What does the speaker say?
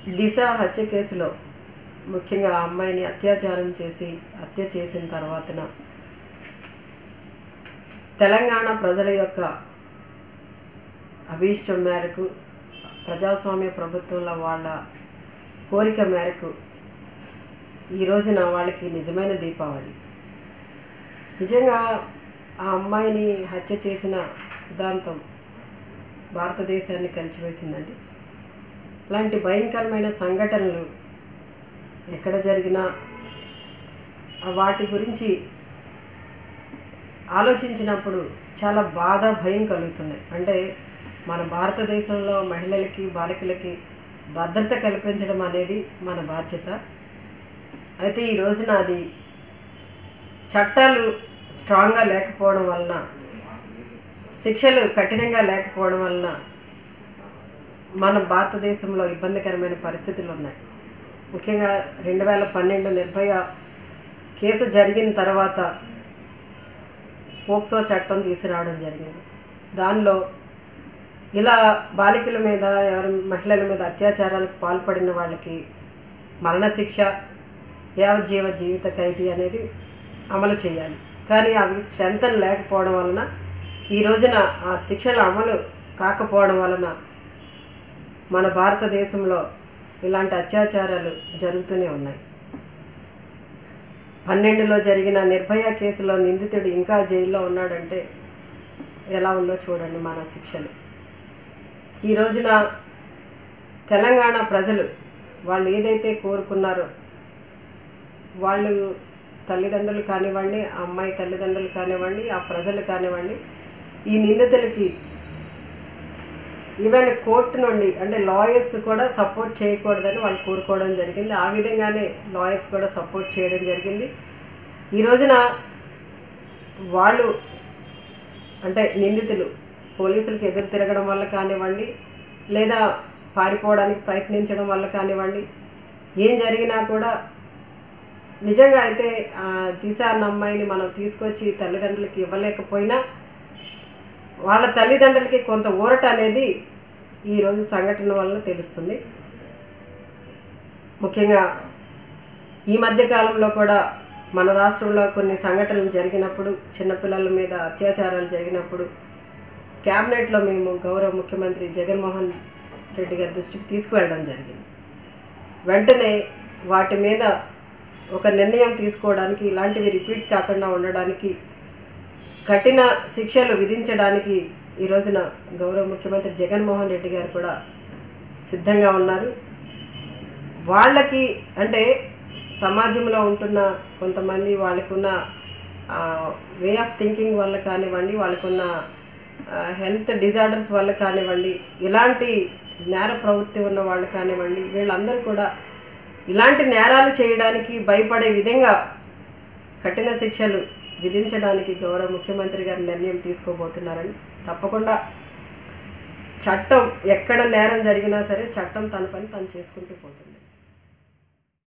దిశ హత్య కేసులో ముఖ్యంగా ఆ అమ్మాయిని అత్యాచారం చేసి హత్య చేసిన తర్వాతన తెలంగాణ ప్రజల యొక్క అభీష్టం మేరకు ప్రజాస్వామ్య ప్రభుత్వంలో వాళ్ళ కోరిక మేరకు ఈ రోజున వాళ్ళకి నిజమైన దీపావళి నిజంగా ఆ అమ్మాయిని హత్య చేసిన సిద్ధాంతం భారతదేశాన్ని కలిచివేసిందండి ఇలాంటి భయంకరమైన సంఘటనలు ఎక్కడ జరిగినా ఆ వాటి గురించి ఆలోచించినప్పుడు చాలా బాధ భయం కలుగుతున్నాయి అంటే మన భారతదేశంలో మహిళలకి బాలికలకి భద్రత కల్పించడం అనేది మన బాధ్యత అయితే ఈ రోజున అది చట్టాలు స్ట్రాంగ్గా లేకపోవడం వలన శిక్షలు కఠినంగా లేకపోవడం వలన మన భారతదేశంలో ఇబ్బందికరమైన పరిస్థితులు ఉన్నాయి ముఖ్యంగా రెండు వేల పన్నెండు నిర్భయ కేసు జరిగిన తర్వాత పోక్సో చట్టం తీసుకురావడం జరిగింది దానిలో ఇలా బాలికల మీద ఎవరి మహిళల మీద అత్యాచారాలకు పాల్పడిన వాళ్ళకి మరణశిక్ష యావజ్జీవ జీవిత ఖైదీ అనేది అమలు చేయాలి కానీ అవి స్ట్రెంతన్ లేకపోవడం వలన ఈ రోజున ఆ శిక్షలు అమలు కాకపోవడం వలన మన భారతదేశంలో ఇలాంటి అత్యాచారాలు జరుగుతూనే ఉన్నాయి పన్నెండులో జరిగిన నిర్భయ కేసులో నిందితుడు ఇంకా జైల్లో ఉన్నాడంటే ఎలా ఉందో చూడండి మన శిక్షలు ఈ రోజున తెలంగాణ ప్రజలు వాళ్ళు ఏదైతే కోరుకున్నారో వాళ్ళు తల్లిదండ్రులు కానివ్వండి ఆ అమ్మాయి తల్లిదండ్రులు కానివ్వండి ఆ ప్రజలు కానివ్వండి ఈ నిందితులకి ఈవెన్ కోర్టు నుండి అంటే లాయర్స్ కూడా సపోర్ట్ చేయకూడదని వాళ్ళు కోరుకోవడం జరిగింది ఆ విధంగానే లాయర్స్ కూడా సపోర్ట్ చేయడం జరిగింది ఈ రోజున వాళ్ళు అంటే నిందితులు పోలీసులకు ఎదురు తిరగడం వల్ల కానివ్వండి లేదా పారిపోవడానికి ప్రయత్నించడం వల్ల కానివ్వండి ఏం జరిగినా కూడా నిజంగా అయితే ఆ, దిశ అన్న అమ్మాయిని మనం తీసుకొచ్చి తల్లిదండ్రులకి ఇవ్వలేకపోయినా వాళ్ళ తల్లిదండ్రులకి కొంత ఊరట అనేది ఈరోజు సంఘటన వల్ల తెలుస్తుంది ముఖ్యంగా ఈ మధ్య కాలంలో కూడా మన రాష్ట్రంలో కొన్ని సంఘటనలు జరిగినప్పుడు చిన్నపిల్లల మీద అత్యాచారాలు జరిగినప్పుడు క్యాబినెట్లో మేము గౌరవ ముఖ్యమంత్రి జగన్మోహన్ రెడ్డి గారి దృష్టికి తీసుకువెళ్ళడం జరిగింది వెంటనే వాటి మీద ఒక నిర్ణయం తీసుకోవడానికి ఇలాంటివి రిపీట్ కాకుండా ఉండడానికి కఠిన శిక్షలు విధించడానికి ఈ రోజున గౌరవ ముఖ్యమంత్రి జగన్మోహన్ రెడ్డి గారు కూడా సిద్ధంగా ఉన్నారు వాళ్ళకి అంటే సమాజంలో ఉంటున్న కొంతమంది వాళ్ళకున్న వే ఆఫ్ థింకింగ్ వల్ల కానివ్వండి వాళ్ళకున్న హెల్త్ డిజార్డర్స్ వల్ల కానివ్వండి ఇలాంటి నేర ప్రవృత్తి ఉన్న వాళ్ళు కానివ్వండి వీళ్ళందరూ కూడా ఇలాంటి నేరాలు చేయడానికి భయపడే విధంగా కఠిన శిక్షలు విధించడానికి గౌరవ ముఖ్యమంత్రి గారు నిర్ణయం తీసుకోబోతున్నారని తప్పకుండా చట్టం ఎక్కడ నేరం జరిగినా సరే చట్టం తన పని తను చేసుకుంటూ పోతుంది